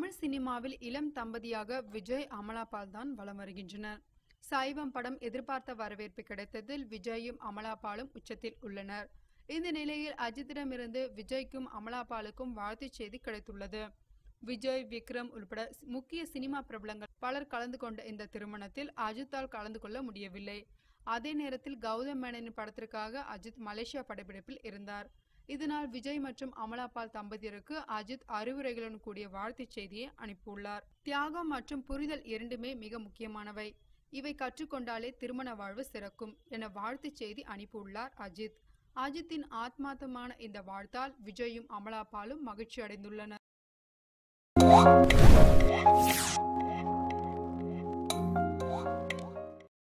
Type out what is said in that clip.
தமிழ் சினிமாவில் இளம் தம்பதியாக விஜய் அமலாபால் தான் வலம் வருகின்றனர் சைவம் படம் எதிர்பார்த்த வரவேற்பு கிடைத்ததில் விஜயும் அமலாபாலும் உச்சத்தில் உள்ளனர் இந்த நிலையில் அஜித்திடமிருந்து விஜய்க்கும் அமலாபாலுக்கும் வாழ்த்துச் செய்தி கிடைத்துள்ளது விஜய் விக்ரம் உள்பட முக்கிய சினிமா பிரபலங்கள் பலர் கலந்து கொண்ட இந்த திருமணத்தில் அஜித்தால் கலந்து கொள்ள முடியவில்லை அதே நேரத்தில் கௌதம் மேனனின் படத்திற்காக அஜித் மலேசியா படப்பிடிப்பில் இருந்தார் இதனால் விஜய் மற்றும் அமலாபால் தம்பதியருக்கு அஜித் அறிவுரைகளுடன் கூடிய வாழ்த்துச் செய்தியை அனுப்பியுள்ளார் தியாகம் மற்றும் புரிதல் இரண்டுமே மிக முக்கியமானவை இவை கற்றுக்கொண்டாலே திருமண வாழ்வு சிறக்கும் என வாழ்த்துச் செய்தி அனுப்பியுள்ளார் அஜித் அஜித்தின் ஆத்மார்த்தமான இந்த வாழ்த்தால் விஜயும் அமலாபாலும் மகிழ்ச்சி அடைந்துள்ளனர்